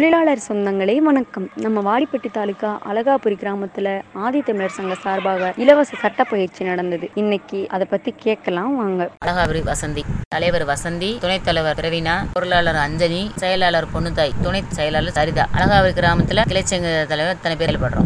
தொழிலாளர் சொந்தங்களே வணக்கம் நம்ம வாடிப்பட்டி தாலுகா அழகாபுரி கிராமத்துல ஆதித்தமிழர் சங்க சார்பாக இலவச சட்ட பயிற்சி நடந்தது இன்னைக்கு அதை பத்தி கேட்கலாம் வாங்க அழகாபுரி வசந்தி தலைவர் வசந்தி துணைத் தலைவர் பிரவீனா பொருளாளர் அஞ்சலி செயலாளர் பொண்ணுத்தாய் துணை செயலாளர் சரிதா அழகாபுரி கிராமத்தில் கிளைச்சங்க தலைவர் இத்தனை பேர் செயல்படுறோம்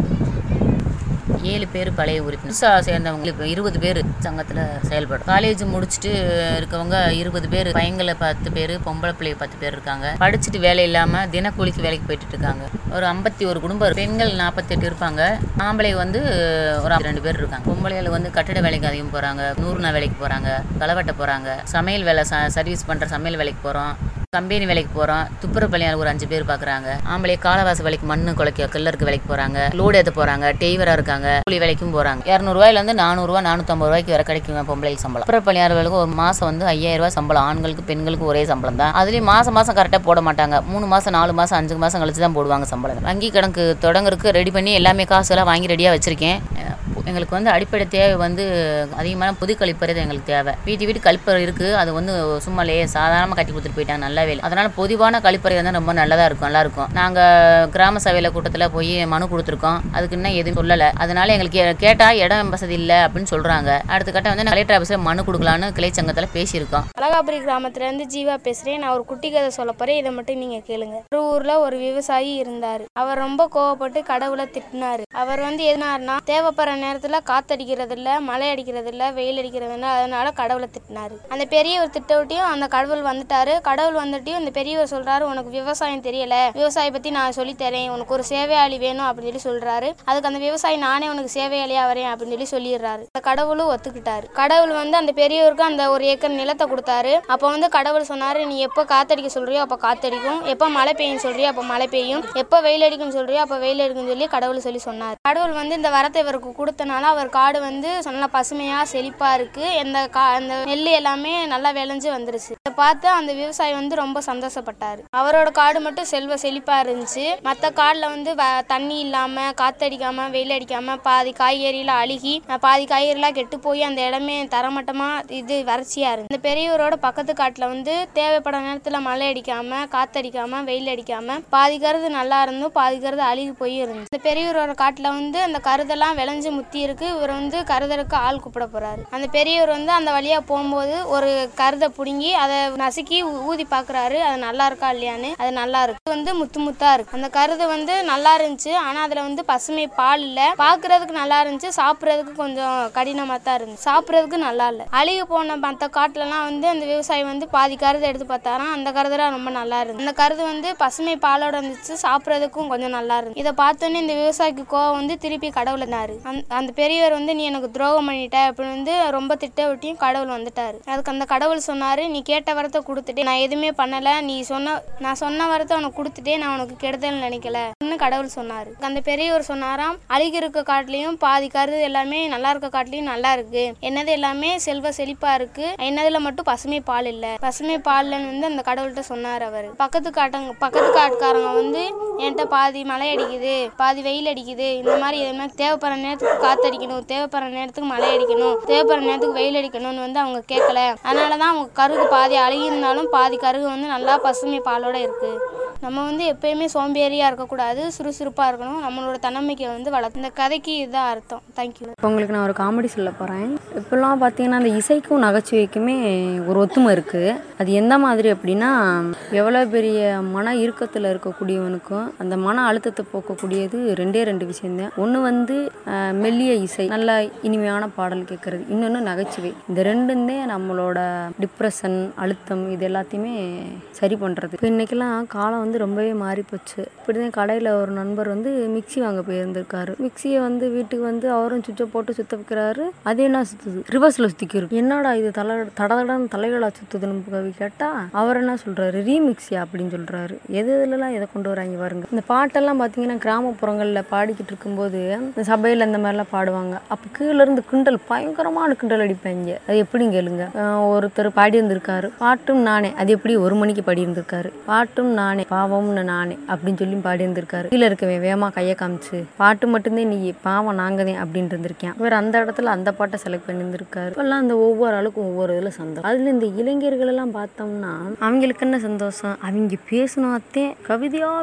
ஏழு பேர் பழைய உறுப்பினர் புதுசாக சேர்ந்தவங்களுக்கு இருபது பேர் சங்கத்தில் செயல்படும் காலேஜ் முடிச்சுட்டு இருக்கவங்க இருபது பேர் பையங்களை பத்து பேர் பொம்பளை பிள்ளை பத்து பேர் இருக்காங்க படிச்சுட்டு வேலை இல்லாமல் தினக்கூலிக்கு வேலைக்கு போயிட்டு இருக்காங்க ஒரு ஐம்பத்தி ஒரு குடும்பம் இருக்கு. பெண்கள் நாற்பத்தெட்டு இருப்பாங்க ஆம்பளை வந்து ஒரு ரெண்டு பேர் இருக்காங்க பொம்பளைகள் வந்து கட்டிட வேலைக்கு அதிகம் போகிறாங்க நூறுனா வேலைக்கு போகிறாங்க களவட்ட போகிறாங்க சமையல் வேலை ச சர்வீஸ் பண்ணுற சமையல் வேலைக்கு போகிறோம் கம்பெனி வேலைக்கு போகிறோம் துப்புரவு பணியாளர் ஒரு அஞ்சு பேர் பார்க்குறாங்க ஆம்பளை காலவாச வேலைக்கு மண்ணு குலைக்க கில்லருக்கு வேலைக்கு போகிறாங்க லோடு ஏற்ற போகிறாங்க டெய்வராக இருக்காங்க கூலி வேலைக்கும் போகிறாங்க இரநூறுவாயிலேருந்து நானூறுரூவா நானூற்றம்பது ரூபாய்க்கு வரை கிடைக்குங்க பொம்பளைக்கு சம்பளம் துப்புரவு பணியாளர்களுக்கு ஒரு மாதம் வந்து ஐயாயிரம் ரூபாய் சம்பளம் ஆண்களுக்கு பெண்களுக்கு ஒரே சம்பளம் தான் அதுலேயும் மாதம் மாதம் கரெக்டாக போட மாட்டாங்க மூணு மாதம் நாலு மாதம் அஞ்சு மாதம் கழிச்சு தான் போடுவாங்க சம்பளம் வங்கி கணக்கு தொடங்குறதுக்கு ரெடி பண்ணி எல்லாமே காசு எல்லாம் வாங்கி ரெடியாக வச்சுருக்கேன் எங்களுக்கு வந்து அடிப்படை தேவை வந்து அதிகமான புது கழிப்பறை தான் எங்களுக்கு தேவை வீட்டு வீட்டு கழிப்பறை இருக்குது அது வந்து சும்மா லே சாதாரணமாக கட்டி கொடுத்துட்டு போயிட்டாங்க நல்லாவே இல்லை அதனால் பொதுவான கழிப்பறை வந்து ரொம்ப நல்லதாக இருக்கும் நல்லா இருக்கும் நாங்கள் கிராம சபையில் கூட்டத்தில் போய் மனு கொடுத்துருக்கோம் அதுக்கு இன்னும் எதுவும் சொல்லலை அதனால எங்களுக்கு கேட்டால் இடம் வசதி இல்லை அப்படின்னு சொல்கிறாங்க அடுத்த கட்டம் வந்து கலெக்டர் ஆஃபீஸில் மனு கொடுக்கலான்னு கிளை சங்கத்தில் பேசியிருக்கோம் அழகாபுரி கிராமத்துலேருந்து ஜீவா பேசுகிறேன் நான் ஒரு குட்டி கதை சொல்ல போகிறேன் இதை மட்டும் நீங்கள் கேளுங்க ஒரு ஊரில் ஒரு விவசாயி இருந்தார் அவர் ரொம்ப கோவப்பட்டு கடவுளை திட்டினார் அவர் வந்து எதுனாருன்னா தேவைப்படுற நேரத்தில் காத்தடிக்கிறது இல்லை மழை அடிக்கிறது இல்லை வெயில் அடிக்கிறது இல்லை அதனால கடவுளை திட்டினார் அந்த பெரியவர் திட்டவிட்டியும் அந்த கடவுள் வந்துட்டாரு கடவுள் வந்துட்டியும் அந்த பெரியவர் சொல்கிறாரு உனக்கு விவசாயம் தெரியல விவசாயி பற்றி நான் சொல்லித்தரேன் உனக்கு ஒரு சேவையாளி வேணும் அப்படின்னு சொல்லி சொல்கிறாரு அதுக்கு அந்த விவசாயி நானே உனக்கு சேவையாளியாக வரேன் அப்படின்னு சொல்லி சொல்லிடுறாரு அந்த கடவுளும் ஒத்துக்கிட்டாரு கடவுள் வந்து அந்த பெரியவருக்கு அந்த ஒரு ஏக்கர் நிலத்தை கொடுத்தாரு அப்போ வந்து கடவுள் சொன்னாரு நீ எப்போ காத்தடிக்க சொல்றியோ அப்போ காத்தடிக்கும் எப்போ மழை பெய்யும் சொல்றியோ அப்போ மழை பெய்யும் எப்போ வெயில் அடிக்கும் சொல்றியோ அப்போ வெயில் அடிக்கும் சொல்லி கடவுள் சொல்லி சொன்னார் கடவுள் வந்து இந்த வரத்தை இவருக்கு கொடுத்தனால அவர் காடு வந்து நல்லா பசுமையா செழிப்பா இருக்கு எந்த கா அந்த நெல் எல்லாமே நல்லா விளைஞ்சு வந்துருச்சு இதை பார்த்து அந்த விவசாயி வந்து ரொம்ப சந்தோஷப்பட்டாரு அவரோட காடு மட்டும் செல்வ செழிப்பா இருந்துச்சு மற்ற காடுல வந்து வ- தண்ணி இல்லாம காத்தடிக்காம வெயில் அடிக்காம பாதி காய்கறியில அழுகி அஹ் பாதி காய்கறிலாம் கெட்டு போய் அந்த இடமே தரமட்டமா இது வறட்சியா இருந்து இந்த பெரியவரோட பக்கத்து காட்டுல வந்து தேவைப்பட நேரத்துல மழை அடிக்காம காத்தடிக்காம வெயில் அடிக்காம பாதி கருது நல்லா இருந்தும் பாதி கருது அழுகி போய் இருந்துச்சு இந்த பெரியவரோட காட்டுல வந்து அந்த கருதெல்லாம் விளைஞ்சு முத்தி இருக்கு இவர் வந்து கருதருக்கு ஆள் கூப்பிட போறாரு அந்த பெரியவர் வந்து அந்த வழியா போகும்போது ஒரு கருதை புடுங்கி அதை நசுக்கி ஊ- ஊதி பாக்குறாரு அது நல்லா இருக்கா இல்லையான்னு அது நல்லா இருக்கு இது வந்து முத்து முத்தா இருக்கு அந்த கருது வந்து நல்லா இருந்துச்சு ஆனா அதுல வந்து பசுமை பால் இல்ல பாக்குறதுக்கு நல்லா இருந்துச்சு சாப்பிட்றதுக்கு கொஞ்சம் கடினமா தான் இருந்துச்சு சாப்பிட்றதுக்கு நல்லா இல்ல அழுகி போன மற்ற காட்டுலலாம் வந்து அந்த விவசாயி வந்து பாதி கருதை எடுத்து பார்த்தாராம் அந்த கருதுலாம் ரொம்ப நல்லா இருந்துச்சு அந்த கருது வந்து பசுமை பாலோட இருந்துச்சு சாப்பிட்றதுக்கும் கொஞ்சம் நல்லா இருந்துச்சு இதை பார்த்தோன்னே இந்த விவசாயிக்கு கோவம் வந்து திருப்பி கடவுள்னாரு அந்த அந்த பெரியவர் வந்து நீ எனக்கு துரோகம் பண்ணிட்ட அப்படின்னு வந்து ரொம்ப திட்ட விட்டியும் கடவுள் வந்துட்டாரு அதுக்கு அந்த கடவுள் சொன்னாரு நீ கேட்ட வரத்தை கொடுத்துட்டு நான் எதுவுமே பண்ணல நீ சொன்ன நான் சொன்ன வரத்தை உனக்கு கொடுத்துட்டே நான் உனக்கு கெடுதல் நினைக்கல கடவுள் சொன்னாரு அந்த பெரியவர் சொன்னாராம் அழுகி இருக்க காட்டுலயும் பாதி கருது எல்லாமே நல்லா இருக்க காட்டுலயும் நல்லா இருக்கு என்னது எல்லாமே செல்வ செழிப்பா இருக்கு என்னதுல மட்டும் பசுமை பால் இல்ல பசுமை பால்லன்னு வந்து அந்த கடவுள்கிட்ட சொன்னார் அவர் பக்கத்து காட்டங்க பக்கத்து காட்டுக்காரங்க வந்து என்கிட்ட பாதி மழை அடிக்குது பாதி வெயில் அடிக்குது இந்த மாதிரி எதுவுமே தேவைப்படுற நேரத்துக்கு காத்தடிக்கணும் தேவைப்படுற நேரத்துக்கு மழை அடிக்கணும் தேவைப்படுற நேரத்துக்கு வெயில் அடிக்கணும்னு வந்து அவங்க கேட்கல அதனால தான் அவங்க கருகு பாதி அழுகி இருந்தாலும் பாதி கருகு வந்து நல்லா பசுமை பாலோட இருக்கு நம்ம வந்து எப்பயுமே சோம்பேறியா இருக்கக்கூடாது சுறுசுறுப்பா இருக்கணும் நம்மளோட தன்னம்பிக்கை வந்து வளர்த்து இந்த கதைக்கு இதுதான் அர்த்தம் தேங்க்யூ இப்போ உங்களுக்கு நான் ஒரு காமெடி சொல்ல போகிறேன் இப்போல்லாம் பார்த்தீங்கன்னா அந்த இசைக்கும் நகைச்சுவைக்குமே ஒரு ஒத்துமை இருக்குது அது எந்த மாதிரி அப்படின்னா எவ்வளோ பெரிய மன இறுக்கத்தில் இருக்கக்கூடியவனுக்கும் அந்த மன அழுத்தத்தை போக்கக்கூடியது ரெண்டே ரெண்டு விஷயம்தான் ஒன்று வந்து அஹ், மெல்லிய இசை நல்ல இனிமையான பாடல் கேட்குறது இன்னொன்று நகைச்சுவை இந்த ரெண்டும் தான் நம்மளோட டிப்ரெஷன் அழுத்தம் இது எல்லாத்தையுமே சரி பண்ணுறது இப்போ இன்றைக்கெல்லாம் காலம் வந்து ரொம்பவே மாறி போச்சு இப்படி தான் கடையில் ஒரு நண்பர் வந்து மிக்ஸி வாங்க போயிருந்திருக்காரு மிக்ஸியை வந்து வீட்டுக்கு வந்து அவரும் சுவிட்சை போட்டு சுத்த வைக்கிறாரு அது என்ன சுத்துது ரிவர்ஸில் சுத்திக்கிருக்கு என்னடா இது தலை தடதடன்னு தலைகளா சுத்துதுன்னு போய் கேட்டா அவர் என்ன சொல்றாரு ரீமிக்ஸியா அப்படின்னு சொல்றாரு எது எதுலலாம் எதை கொண்டு வராங்க பாருங்க இந்த பாட்டெல்லாம் பார்த்தீங்கன்னா கிராமப்புறங்களில் பாடிக்கிட்டு இருக்கும்போது இந்த சபையில் இந்த மாதிரிலாம் பாடுவாங்க அப்போ கீழே இருந்து கிண்டல் பயங்கரமான கிண்டல் அடிப்பாங்க அது எப்படின்னு கேளுங்க அஹ் ஒருத்தர் பாடி இருந்திருக்காரு பாட்டும் நானே அது எப்படி ஒரு மணிக்கு பாடி இருந்திருக்காரு பாட்டும் நானே பாவம்னு நானே அப்படின்னு சொல்லி பாடி இருந்திருக்காரு கீழே இருக்கவன் வேகமா கையை காமிச்சு பாட்டு மட்டும்தான் நீ பாவம் நாங்க தான் அப்படின்னு இருந்திருக்கேன் இவர் அந்த இடத்துல அந்த பாட்டை செலக்ட் பண்ணி இருந்திருக்காரு இப்பெல்லாம் அந்த ஒவ்வொரு ஆளுக்கும் ஒவ்வொரு இதுல சந்தோஷம் அதுல இந்த இளைஞர்கள் எல்லாம் பார்த்தோம்னா அவங்களுக்கு என்ன சந்தோஷம் அவங்க பேசினாத்தே கவிதையா பேசுறது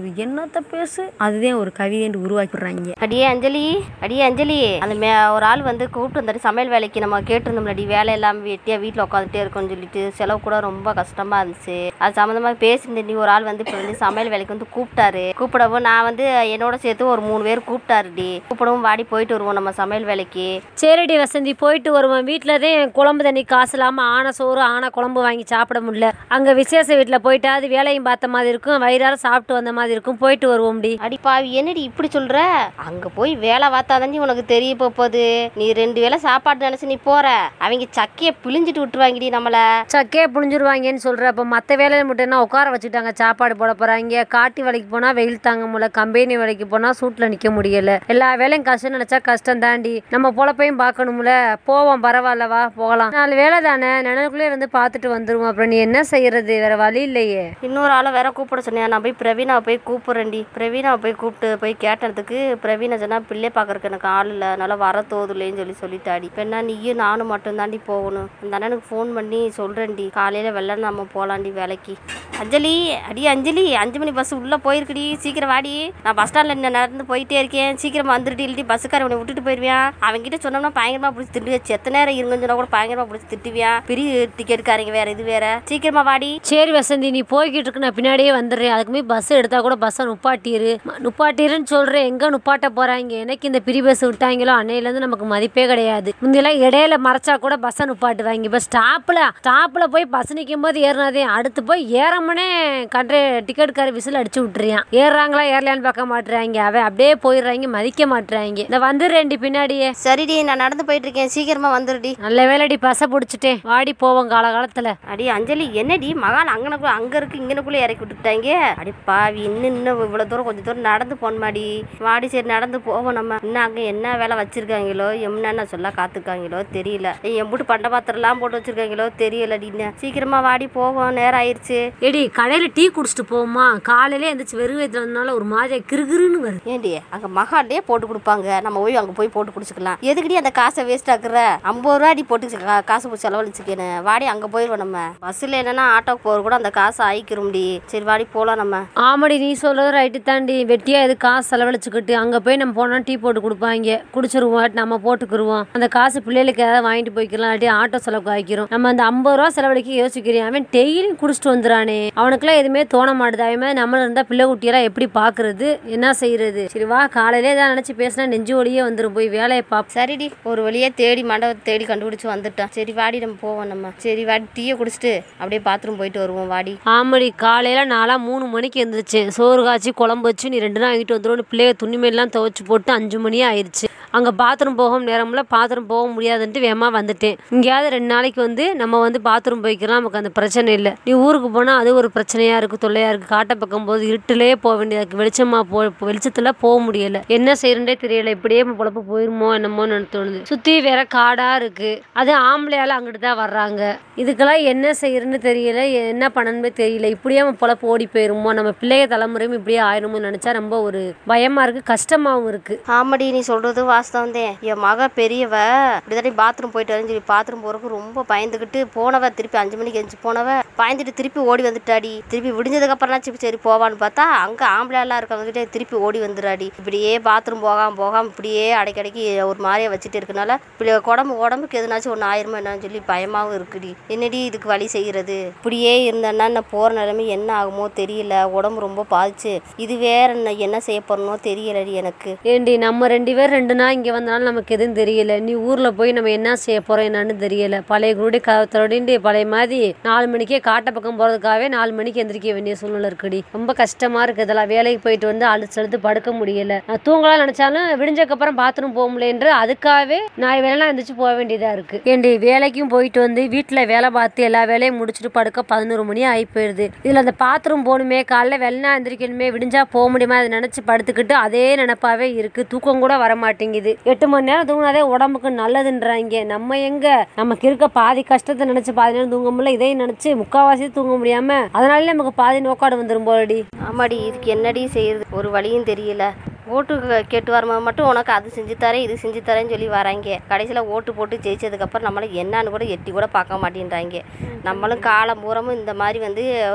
சொல்கிறது என்னத்த பேசு அதுதான் ஒரு கவிதைன்ட்டு உருவாக்கிடுறாங்க அடியே அஞ்சலி அடியே அஞ்சலி அந்த மே ஒரு ஆள் வந்து கூப்பிட்டு வந்தாரு சமையல் வேலைக்கு நம்ம கேட்டிருந்தோம்லடி வேலை இல்லாமல் வெட்டியாக வீட்டில் உட்காந்துட்டே இருக்கோம்னு சொல்லிட்டு செலவு கூட ரொம்ப கஷ்டமாக இருந்துச்சு அது சம்மந்தமாக பேசியிருந்தேன் நீ ஒரு ஆள் வந்து இப்போ வந்து சமையல் வேலைக்கு வந்து கூப்பிட்டாரு கூப்பிடவும் நான் வந்து என்னோட சேர்த்து ஒரு மூணு பேர் கூப்பிட்டாருடி கூப்பிடவும் வாடி போயிட்டு வருவோம் நம்ம சமையல் வேலைக்கு சரிடி வசந்தி போயிட்டு வருவேன் வீட்டில் தான் குழம்பு தண்ணி காசு இல்லாமல் ஆன சோறு ஆன குழம்பு வாங்கி சாப்பிட முடியல அங்கே விசேஷ வீட்டில் போயிட்டு அது வேலையும் பார்த்த மாதிரி இருக்கும் வயிறார சாப்பிட்டு வந்த மாதிரி இருக்கும் போயிட்டு வருவோம்டி அடி பாவி என்னடி இப்படி சொல்ற அங்க போய் வேலை பார்த்தாதான் உனக்கு தெரிய போகுது நீ ரெண்டு வேளை சாப்பாடு நினைச்சு நீ போற அவங்க சக்கையை பிழிஞ்சிட்டு விட்டுருவாங்கடி நம்மள சக்கையே புழிஞ்சிருவாங்கன்னு சொல்கிற அப்போ மற்ற வேலையில் மட்டும் என்ன உட்கார வச்சுட்டாங்க சாப்பாடு போட போகிறாங்க காட்டி வேலைக்கு போனால் வெயில் தாங்க முடியல கம்பெனி வேலைக்கு போனால் சூட்டில் நிற்க முடியல எல்லா வேலையும் கஷ்டம் நினச்சா கஷ்டம் தாண்டி நம்ம பொழப்பையும் பார்க்கணும்ல போவோம் பரவாயில்லவா போகலாம் நாலு வேலை தானே நினைவுக்குள்ளே இருந்து பார்த்துட்டு வந்துருவோம் அப்புறம் நீ என்ன செய்யறது வேற வழி இல்லையே இன்னொரு ஆளை வேற கூப்பிட சொன்னேன் நான் போய் பிரவீனாவை போய் கூப்பிட்றேன்டி பிரவீனாவை போய் கூப்பிட்டு போய் கேட்டதுக்கு பிரவீனா சொன்னா பிள்ளை பார்க்கறதுக்கு எனக்கு ஆள் இல்லை அதனால வர தோதுலேன்னு சொல்லி சொல்லிட்டாடி இப்போ என்ன நீயும் நானும் மட்டும் தாண்டி போகணும் அந்த அண்ணனுக்கு ஃபோன் பண்ணி சொல்கிறேன்டி காலையில் வெள்ளை நம்ம போகலாண்டி வேலைக்கு அஞ்சலி அடி அஞ்சலி அஞ்சு மணி பஸ் உள்ளே போயிருக்குடி சீக்கிரம் வாடி நான் பஸ் ஸ்டாண்டில் நடந்து போயிட்டே இருக்கேன் சீக்கிரமா வந்துட்டு இல்லடி பஸ்ஸுக்கார உன்னை விட்டுட்டு போயிடுவேன் அவன்கிட்ட சொன்னோம்னா பயங்கரமாக பிடிச்சி திட்டுவேன் எத்தனை நேரம் இருங்கன்னு சொன்னா கூட பயங்கரமாக பிடிச்சி திட்டுவியான் பெரிய டிக்கெட்டுக்காரங்க வேற இது வேற சீக்கிரமா வாடி சரி வசந்தி நீ போய்கிட்டு இருக்கு நான் பின்னாடியே வந்துடுறேன் அதுக்குமே பஸ் எடுத்தா கூட பஸ்ஸை நுப்பாட்டிரு ம- நுப்பாட்டிருன்னு சொல்கிறேன் எங்கே நுப்பாட்ட போகிறாங்க எனக்கு இந்த பிரி பஸ் விட்டாங்களோ அன்னையிலேருந்து நமக்கு மதிப்பே கிடையாது முந்தியெல்லாம் இடையில மறைச்சா கூட பஸ்ஸை நுப்பாட்டுவாங்க இப்போ ஸ்டாப்பில் ஸ்டாப்பில் போய் பஸ் நிற்கும் போது ஏறினதே அடுத்து போய் ஏறாமனே கண்ட்ரே டிக்கெட்டுக்கார விசில் அடிச்சு விட்டுறியான் ஏறுறாங்களா ஏறலையான்னு பார்க்க மாட்டுறாங்க அவன் அப்படியே போயிடுறாங்க மதிக்க மாட்டுறாங்க இந்த வந்துடுறேன்டி பின்னாடியே சரிடி நான் நடந்து போயிட்டு இருக்கேன் சீக்கிரமா வந்துடுடி நல்ல வேலைடி பஸ்ஸை பிடிச்சிட்டேன் வாடி போவோம் காலகாலத்தில் அடி அஞ்சலி என்னடி மகால் அங்கனக்குள்ள அங்க இருக்கு இங்கனக்குள்ள இறக்கி விட்டுட்டாங்க அடி பாவி இன்னும் இன்னும் இவ்வளவு தூரம் கொஞ்சம் தூரம் நடந்து போனமாடி வாடி சரி நடந்து போவோம் நம்ம இன்னும் அங்க என்ன வேலை வச்சிருக்காங்களோ என்னென்ன சொல்ல காத்துக்காங்களோ தெரியல ஏய், எம்புட்டு பண்ட பாத்திரம்லாம் போட்டு வச்சிருக்காங்களோ தெரியலடி இன்னும் சீக்கிரமா வாடி போவோம் நேரம் ஆயிருச்சு ஏடி கடையில் டீ குடிச்சிட்டு போவோமா காலையில எந்திரிச்சு வெறும் வயிற்றுல வந்தனால ஒரு மாதிரியா கிறுகிறுன்னு வருது ஏண்டி அங்க மகாலே போட்டு கொடுப்பாங்க நம்ம போய் அங்க போய் போட்டு குடிச்சுக்கலாம் எதுக்குடி அந்த காசை வேஸ்ட் ஆக்குற ஐம்பது ரூபாடி போட்டு கா- காசு போட்டு செலவழிச்சுக்கேன் வாடி அங்க போயிடுவோம் நம்ம பஸ்ஸில் என்னன்னா ஆட்டோக்கு போகிற கூட அந்த காசை ஆயிக்கிறோம்டி சரி வாடி போகலாம் நம்ம ஆமாடி நீ சொல்றது ரைட்டு தாண்டி வெட்டியா எது காசு செலவழிச்சுக்கிட்டு அங்க போய் நம்ம போனா டீ போட்டு கொடுப்பாங்க குடிச்சிருவோம் நம்ம போட்டுக்கிருவோம் அந்த காசு பிள்ளைகளுக்கு ஏதாவது வாங்கிட்டு போய்க்கலாம் இல்லாட்டி ஆட்டோ செலவுக்கு ஆக்கிரும் நம்ம அந்த ஐம்பது ரூபா செலவழிக்க யோசிக்கிறேன் அவன் டெய்லி குடிச்சிட்டு வந்துறானே அவனுக்குலாம் எதுவுமே தோண மாட்டுது அவன் மாதிரி நம்மள இருந்தா பிள்ளை குட்டியெல்லாம் எப்படி பாக்குறது என்ன செய்யறது சரி வா காலையிலே தான் நினைச்சு பேசினா நெஞ்சு வலியே வந்துரும் போய் வேலையை பாப்போம் சரிடி ஒரு வழியா தேடி மண்டபத்தை தேடி கண்டுபிடிச்சு வந்துட்டோம் சரி வாடி நம்ம போவோம் நம்ம சரி வாடி டீயை குடிச்சிட்டு அப்படியே பாத்ரூம் போயிட்டு வருவோம் வாடி ஆமாடி காலையில நாளா மூணு மணிக்கு எழுந்திரிச்சேன் சோறு காய்ச்சி குழம்பு வச்சு நீ ரெண்டு நாள் வாங்கிட்டு வந்துடும் பிள்ளைய துணிமேலாம் துவைச்சு போட்டு அஞ்சு மணியே ஆயிடுச்சு அங்கே பாத்ரூம் போகவும் நேரம்ல பாத்ரூம் போக முடியாதுன்ட்டு வேகமா வந்துட்டேன் இங்கேயாவது ரெண்டு நாளைக்கு வந்து நம்ம வந்து பாத்ரூம் போய்க்கலாம் நமக்கு அந்த பிரச்சனை இல்லை நீ ஊருக்கு போனால் அது ஒரு பிரச்சனையா இருக்கு தொல்லையா இருக்கு காட்டை பக்கம் போது இருட்டிலே போக வேண்டியதா இருக்கு வெளிச்சமா போ வெளிச்சத்துல போக முடியல என்ன செய்யறே தெரியல இப்படியே பொழப்பு போயிருமோ என்னமோன்னு எனக்கு தோணுது சுத்தி வேற காடா இருக்கு அது ஆம்பளையால அங்கிட்டு தான் வர்றாங்க இதுக்கெல்லாம் என்ன செய்யறதுன்னு தெரியல என்ன பண்ணணுமே தெரியல இப்படியே நம்ம பொழப்பு ஓடி போயிருமோ நம்ம பிள்ளைய தலைமுறையும் இப்படியே ஆயிருமோன்னு நினைச்சா ரொம்ப ஒரு பயமா இருக்கு கஷ்டமாவும் இருக்கு ஆமாடி நீ சொல்றது வாஸ்தவம் தான் என் மக பெரியவ இப்படிதாட்டி பாத்ரூம் போயிட்டு வரேன்னு சொல்லி பாத்ரூம் போறதுக்கு ரொம்ப பயந்துக்கிட்டு போனவ திருப்பி அஞ்சு மணிக்கு எந்திரிச்சு போனவ பயந்துட்டு திருப்பி ஓடி வந்துட்டாடி திருப்பி விடிஞ்சதுக்கு அப்புறம் சரி சரி போவான்னு பார்த்தா அங்க ஆம்பளை எல்லாம் இருக்கவங்க கிட்ட திருப்பி ஓடி வந்துடாடி இப்படியே பாத்ரூம் போகாம போகாம இப்படியே அடைக்கடைக்கு ஒரு மாதிரியா வச்சுட்டு இருக்கனால இப்படி உடம்பு உடம்புக்கு எதுனாச்சும் ஒன்று ஆயிருமோ என்னன்னு சொல்லி பயமாவும் இருக்குடி என்னடி இதுக்கு வழி செய்யறது இப்படியே இருந்தேன்னா நான் போற நிலைமை என்ன ஆகுமோ தெரியல உடம்பு ரொம்ப பாதிச்சு இது வேற என்ன- என்ன செய்ய போறனோ தெரியலடி எனக்கு ஏண்டி நம்ம ரெண்டு பேர் ரெண்டு நாள் இங்கே வந்தனால நமக்கு எதுவும் தெரியல நீ ஊரில் போய் நம்ம என்ன செய்ய போகிறோம் என்னன்னு தெரியல பழைய குருடி கதத்தோடிண்டு பழைய மாதிரி நாலு மணிக்கே காட்டை பக்கம் போகிறதுக்காகவே நாலு மணிக்கு எந்திரிக்க வேண்டிய சூழ்நிலை இருக்குடி ரொம்ப கஷ்டமாக இருக்குது இதெல்லாம் வேலைக்கு போயிட்டு வந்து அழுத்து அழுத்து படுக்க முடியல நான் தூங்கலாம் நினச்சாலும் விடிஞ்சக்கப்புறம் பாத்ரூம் போக முடியலன்ற அதுக்காகவே நான் வேலை எந்திரிச்சு போக வேண்டியதாக இருக்குது ஏண்டி வேலைக்கும் போயிட்டு வந்து வீட்டில் வேலை பார்த்து எல்லா வேலையும் முடிச்சுட்டு படுக்க பதினோரு மணி ஆகி போயிடுது இதில் அந்த பாத்ரூம் போகணுமே காலைல வெள்ளனா எந்திரிக்கணுமே விடிஞ்சா போக முடியுமா அதை நினச்சி படுத்துக்கிட்டு அதே நினப்பாவே இருக்குது தூக்கம் கூட வர மாட்டேங்குது எட்டு மணி நேரம் தூங்கினாதே உடம்புக்கு நல்லதுன்றாங்க நம்ம எங்க நமக்கு இருக்க பாதி கஷ்டத்தை நினச்சி பாதி நேரம் தூங்க முடியல இதையும் நினச்சி முக்கால்வாசி தூங்க முடியாம அதனால நமக்கு பாதி நோக்காடு வந்துடும் போலடி ஆமாடி இதுக்கு என்னடி செய்யறது ஒரு வழியும் தெரியல ஓட்டு க- கேட்டு வரும்போது மட்டும் உனக்கு அது செஞ்சு தரேன் இது செஞ்சு தரேன்னு சொல்லி வராங்க கடைசியில் ஓட்டு போட்டு ஜெயிச்சதுக்கப்புறம் நம்மளை என்னன்னு கூட எட்டி கூட பார்க்க மாட்டேன்றாங்க நம்மளும் காலம் பூரமும் இந்த மாதிரி வந்து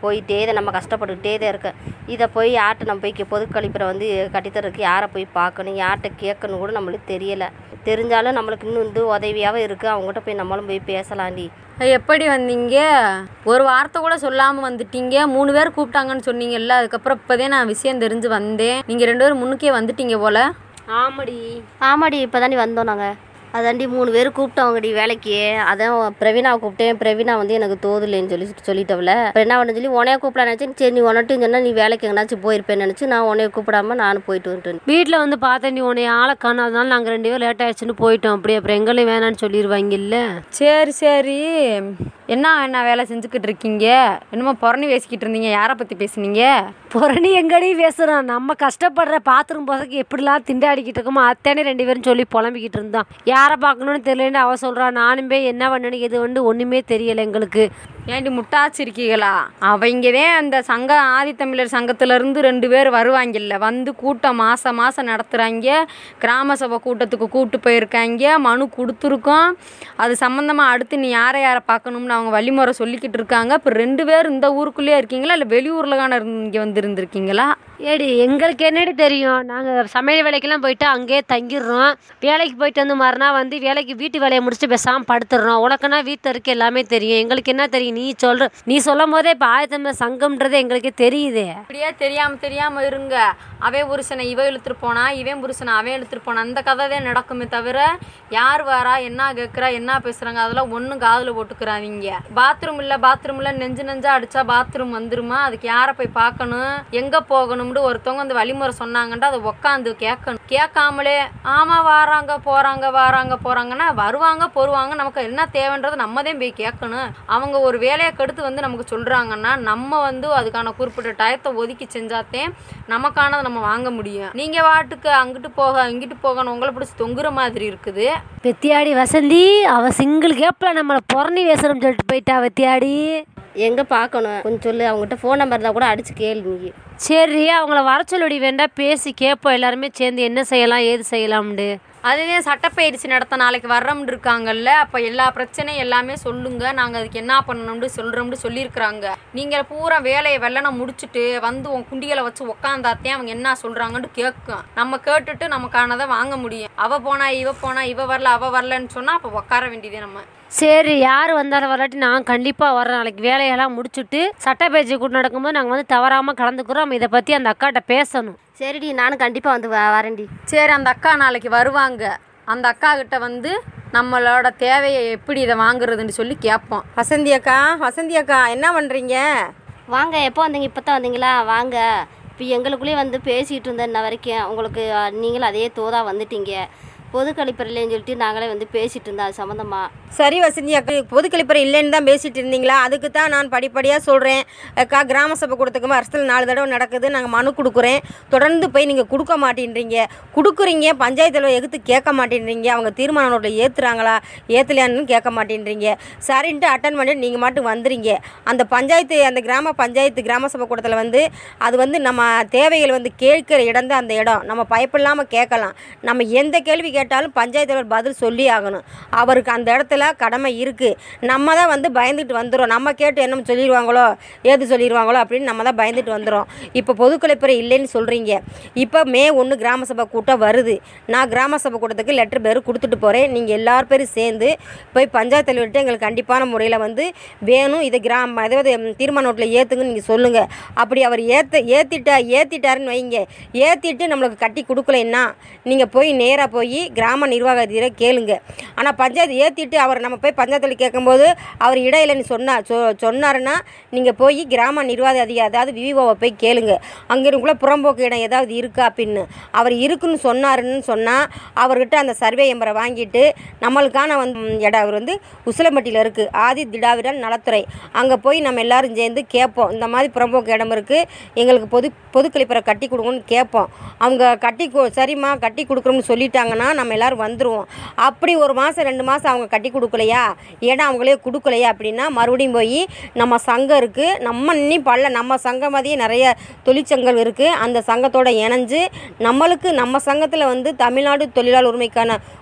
போயிட்டே தான் நம்ம கஷ்டப்பட்டுக்கிட்டே தான் இருக்கேன் இதை போய் யார்கிட்ட நம்ம போய் கே- பொது கழிப்பறை வந்து கட்டித்தரதுக்கு யாரை போய் பார்க்கணும் யார்கிட்ட கேட்கணும் கூட நம்மளுக்கு தெரியலை தெரிஞ்சாலும் நம்மளுக்கு இன்னும் வந்து உதவியாகவும் இருக்குது அவங்ககிட்ட போய் நம்மளும் போய் பேசலாண்டி எப்படி வந்தீங்க ஒரு வார்த்தை கூட சொல்லாமல் வந்துட்டீங்க மூணு பேர் கூப்பிட்டாங்கன்னு சொன்னீங்கல்ல அதுக்கப்புறம் இப்போதே நான் விஷயம் தெரிஞ்சு வந்தேன் நீங்கள் ரெண்டு பேரும் முன்னுக்கே வந்துட்டீங்க போல ஆமாடி ஆமாடி இப்போ தாண்டி வந்தோம் நாங்கள் அதாண்டி மூணு பேர் கூப்பிட்டவங்கடி வேலைக்கு அதான் பிரவீனாவை கூப்பிட்டேன் பிரவீனா வந்து எனக்கு தோதுலேன்னு சொல்லி சொல்லிட்டவள அப்புறம் என்ன பண்ண சொல்லி உனைய கூப்பிட நினச்சேன் சரி நீ உனட்டும் சொன்னால் நீ வேலைக்கு எங்கேனாச்சும் போயிருப்பேன்னு நினச்சி நான் உன்னைய கூப்பிடாம நானும் போயிட்டு வந்துட்டேன் வீட்டில் வந்து பார்த்தேன் நீ உன்னை ஆளை காணாதனால நாங்கள் ரெண்டு பேரும் லேட் ஆயிடுச்சுன்னு போயிட்டோம் அப்படி அப்புறம் எங்களையும் வேணான்னு சொல்லிடுவாங்கல்ல சரி சரி என்ன என்ன வேலை செஞ்சுக்கிட்டு இருக்கீங்க என்னமோ புறணி பேசிக்கிட்டு இருந்தீங்க யாரை பற்றி பேசுனீங்க புரணி எங்கடி பேசுகிறோம் நம்ம கஷ்டப்படுற பாத்ரூம் போகிறதுக்கு எப்படிலாம் திண்டாடிக்கிட்டு இருக்கோமோ அத்தானே ரெண்டு பேரும் சொல்லி புலம்பிக்கிட்டு இருந்தோம் யாரை பார்க்கணும்னு தெரியலன்னு அவ சொல்கிறா நானும் போய் என்ன பண்ணணும் எது வந்து ஒன்றுமே தெரியலை எங்களுக்கு ஏண்டி முட்டாச்சிருக்கீங்களா அவங்கதான் அந்த சங்க ஆதித்தமிழர் சங்கத்திலேருந்து ரெண்டு பேர் வருவாங்கல்ல வந்து கூட்டம் மாதம் மாதம் நடத்துகிறாங்க கிராம சபை கூட்டத்துக்கு கூட்டு போயிருக்காங்க மனு கொடுத்துருக்கோம் அது சம்மந்தமாக அடுத்து நீ யாரை யாரை பார்க்கணும்னு அவங்க வழிமுறை சொல்லிக்கிட்டு இருக்காங்க இப்போ ரெண்டு பேர் இந்த ஊருக்குள்ளேயே இருக்கீங்களா இல்லை வெளியூரில் கான இங்கே வந்து இருந்திருக்கீங்களா ஏடி எங்களுக்கு என்னடி தெரியும் நாங்கள் சமையல் வேலைக்கெல்லாம் போயிட்டு அங்கேயே தங்கிடுறோம் வேலைக்கு போயிட்டு வந்து மறுநாள் வந்து வேலைக்கு வீட்டு வேலையை முடிச்சுட்டு பேசாமல் படுத்துடுறோம் உனக்குன்னா வீட்டில் இருக்க எல்லாமே தெரியும் எங்களுக்கு என்ன தெரியும் நீ சொல்கிற நீ சொல்லும் போதே இப்போ ஆயத்தமிழ் சங்கம்ன்றது எங்களுக்கே தெரியுதே அப்படியே தெரியாம தெரியாம இருங்க அவன் புருஷனை இவ இழுத்துட்டு போனா இவன் புருஷனை அவன் இழுத்துட்டு போனா அந்த கதை தான் நடக்குமே தவிர யார் வரா என்ன கேட்குறா என்ன பேசுறாங்க அதெல்லாம் ஒன்றும் காதில் போட்டுக்கிறாதீங்க பாத்ரூம் இல்லை பாத்ரூம் இல்லை நெஞ்சு நெஞ்சா அடிச்சா பாத்ரூம் வந்துருமா அதுக்கு யாரை போய் பார்க்கணும் எங்க போகணும்னு ஒருத்தவங்க வந்து வழிமுறை சொன்னாங்கன்ட்டு அதை உக்காந்து கேட்கணும் கேட்காமலே ஆமா வாராங்க போறாங்க வாராங்க போறாங்கன்னா வருவாங்க போருவாங்க நமக்கு என்ன தேவைன்றது நம்ம தான் போய் கேட்கணும் அவங்க ஒரு வேலையை கெடுத்து வந்து நமக்கு சொல்றாங்கன்னா நம்ம வந்து அதுக்கான குறிப்பிட்ட டயத்தை ஒதுக்கி செஞ்சாத்தே நமக்கானதை நம்ம வாங்க முடியும் நீங்க வாட்டுக்கு அங்கிட்டு போக இங்கிட்டு போகணும் உங்களை பிடிச்சி தொங்குற மாதிரி இருக்குது வெத்தியாடி வசந்தி அவ சிங்கிள் கேப்பில் நம்மளை புறணி பேசுகிறோம்னு சொல்லிட்டு போயிட்டா வெத்தியாடி எங்கே பார்க்கணும் கொஞ்சம் சொல்லு அவங்ககிட்ட ஃபோன் நம்பர் இருந்தால் கூட அடிச்சு கேளு நீ சரி அவங்கள வர சொல்லி வேண்டாம் பேசி கேட்போம் எல்லாருமே சேர்ந்து என்ன செய்யலாம் ஏது செய்யலாம்னு அதுவே சட்டப்பயிற்சி நடத்த நாளைக்கு வர்றோம்னு இருக்காங்கல்ல அப்போ எல்லா பிரச்சனையும் எல்லாமே சொல்லுங்க நாங்கள் அதுக்கு என்ன பண்ணணும்னு சொல்கிறோம்னு சொல்லியிருக்கிறாங்க நீங்கள் பூரா வேலையை வெள்ளனை முடிச்சுட்டு வந்து உன் குண்டிகளை வச்சு உக்காந்தாத்தே அவங்க என்ன சொல்கிறாங்கன்னு கேட்கும் நம்ம கேட்டுட்டு நமக்கானதை வாங்க முடியும் அவ போனா இவ போனா இவ வரல அவ வரலன்னு சொன்னால் அப்போ உட்கார வேண்டியதே நம்ம சரி யார் வந்தாலும் வராட்டி நான் கண்டிப்பாக வரேன் நாளைக்கு வேலையெல்லாம் முடிச்சுட்டு சட்டப்பயிற்சி கூட்டம் நடக்கும்போது நாங்கள் வந்து தவறாமல் கலந்துக்கிறோம் நம்ம இதை பற்றி அந்த அக்காட்ட பேசணும் சரிடி நானும் கண்டிப்பாக வந்து வ- வரேன்டி சரி அந்த அக்கா நாளைக்கு வருவாங்க அந்த அக்கா கிட்ட வந்து நம்மளோட தேவையை எப்படி இதை வாங்குறதுன்னு சொல்லி கேட்போம் வசந்தி அக்கா வசந்தி அக்கா என்ன பண்ணுறீங்க வாங்க எப்போ வந்தீங்க இப்போ தான் வந்தீங்களா வாங்க இப்போ எங்களுக்குள்ளேயே வந்து பேசிகிட்டு இருந்தேன் இன்ன வரைக்கும் உங்களுக்கு அஹ், நீங்களும் அதே தோதா வந்துட்டீங்க பொது கழிப்பறையிலேன்னு சொல்லிட்டு நாங்களே வந்து பேசிகிட்டு இருந்தோம் அது சம்மந்தமாக சரி வசந்தி அக்கா பொது கழிப்பறை இல்லைன்னு தான் பேசிட்டு இருந்தீங்களா அதுக்கு தான் நான் படிப்படியாக சொல்கிறேன் அக்கா கிராம சபை கொடுத்துக்குமா வருஷத்தில் நாலு தடவை நடக்குது நாங்கள் மனு கொடுக்குறேன் தொடர்ந்து போய் நீங்கள் கொடுக்க மாட்டேன்றீங்க கொடுக்குறீங்க பஞ்சாயத்து தலைவர் எகுத்து கேட்க மாட்டேன்றீங்க அவங்க தீர்மான நோட்டில் ஏற்றுறாங்களா ஏற்றலையான்னு கேட்க மாட்டேன்றீங்க சரின்ட்டு அட்டன் பண்ணிட்டு நீங்கள் மட்டும் வந்துறீங்க அந்த பஞ்சாயத்து அந்த கிராம பஞ்சாயத்து கிராம சபை கூட்டத்தில் வந்து அது வந்து நம்ம தேவைகள் வந்து கேட்குற இடம் தான் அந்த இடம் நம்ம பயப்படாமல் கேட்கலாம் நம்ம எந்த கேள்வி கேட்டாலும் பஞ்சாயத்து தலைவர் பதில் சொல்லி ஆகணும் அவருக்கு அந்த இடத்துல கடமை இருக்குது நம்ம தான் வந்து பயந்துட்டு வந்துடும் நம்ம கேட்டு என்ன சொல்லிடுவாங்களோ ஏது சொல்லிடுவாங்களோ அப்படின்னு நம்ம தான் பயந்துட்டு வந்துடும் இப்போ பொதுக்கலைப்புறை இல்லைன்னு சொல்கிறீங்க இப்போ மே ஒன்று கிராம சபை கூட்டம் வருது நான் கிராம சபை கூட்டத்துக்கு லெட்டர் பேர் கொடுத்துட்டு போகிறேன் நீங்கள் எல்லார் பேரும் சேர்ந்து போய் பஞ்சாயத்து தலைவர்கிட்ட எங்களுக்கு கண்டிப்பான முறையில் வந்து வேணும் இதை கிராம அதாவது ம், தீர்மான நோட்டில் ஏற்றுங்கன்னு நீங்கள் சொல்லுங்கள் அப்படி அவர் ஏற்ற ஏற்றிட்டா ஏற்றிட்டாருன்னு வைங்க ஏற்றிட்டு நம்மளுக்கு கட்டி கொடுக்கலைன்னா நீங்கள் போய் நேராக போய் கிராம நிர்வாகத்திட கேளுங்க ஆனால் பஞ்சாயத்து ஏற்றிட்டு அவர் நம்ம போய் பஞ்சாயத்தில் கேட்கும்போது அவர் இடையிலன்னு சொன்னார் சொ சொன்னாருன்னா நீங்கள் போய் கிராம நிர்வாக அதிகாரி அதாவது விவிஓவை போய் கேளுங்க அங்கே இருக்குள்ள புறம்போக்கு இடம் ஏதாவது இருக்கா அப்படின்னு அவர் இருக்குன்னு சொன்னாருன்னு சொன்னால் அவர்கிட்ட அந்த சர்வே எம்பரை வாங்கிட்டு நம்மளுக்கான வந்து ம், இடம் அவர் வந்து உசிலம்பட்டியில் இருக்குது ஆதி திடாவிடல் நலத்துறை அங்கே போய் நம்ம எல்லாரும் சேர்ந்து கேட்போம் இந்த மாதிரி புறம்போக்கு இடம் இருக்குது எங்களுக்கு பொது பொது கழிப்பறை கட்டி கொடுங்கன்னு கேட்போம் அவங்க கட்டி கு சரிம்மா கட்டி கொடுக்குறோம்னு சொல்லிட்டாங்கன்னா நம்ம எல்லாரும் வந்துடுவோம் அப்படி ஒரு மாதம் ரெண்டு மாதம் அவங்க கட்டி கொடுக்கலையா இடம் அவங்களே கொடுக்கலையா அப்படின்னா மறுபடியும் போய் நம்ம சங்கம் இருக்குது நம்ம இன்னும் பல்ல நம்ம சங்கம் மாதிரியே நிறைய தொழிற்சங்கம் இருக்குது அந்த சங்கத்தோட இணைஞ்சு நம்மளுக்கு நம்ம சங்கத்தில் வந்து தமிழ்நாடு தொழிலாளர் உரிமைக்கான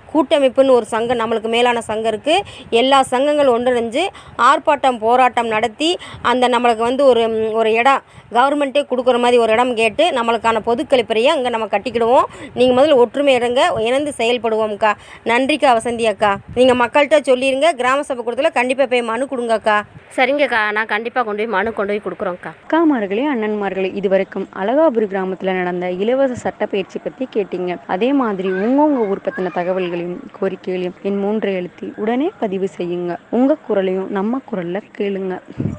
கூட்டமைப்புன்னு ஒரு சங்கம் நம்மளுக்கு மேலான சங்கம் இருக்குது எல்லா சங்கங்கள் ஒன்றிணைஞ்சு ஆர்ப்பாட்டம் போராட்டம் நடத்தி அந்த நம்மளுக்கு வந்து ஒரு ம், ஒரு இடம் கவர்மெண்ட்டே கொடுக்குற மாதிரி ஒரு இடம் கேட்டு நம்மளுக்கான பொது கழிப்பறையை அங்கே நம்ம கட்டிக்கிடுவோம் நீங்கள் முதல்ல ஒற்றுமை இருங்க இணைந்து செயல்படுவோம்க்கா நன்றிக்கா வசந்தி அக்கா நீங்கள் மக்கள்கிட்ட சொல்லிடுங்க கிராம சபை கூடத்தில் கண்டிப்பாக போய் மனு கொடுங்கக்கா சரிங்கக்கா நான் கண்டிப்பாக கொண்டு போய் மனு கொண்டு போய் கொடுக்குறோங்க்கா அக்காமார்களே அண்ணன்மார்களே இதுவரைக்கும் அழகாபுரி கிராமத்தில் நடந்த இலவச சட்டப்பயிற்சி பற்றி கேட்டீங்க அதே மாதிரி உங்கவுங்க ஊர் பற்றின தகவல்களையும் கோரிக்கைகளையும் என் மூன்றை எழுத்தி உடனே பதிவு செய்யுங்க உங்கள் குரலையும் நம்ம குரலில் கேளுங்க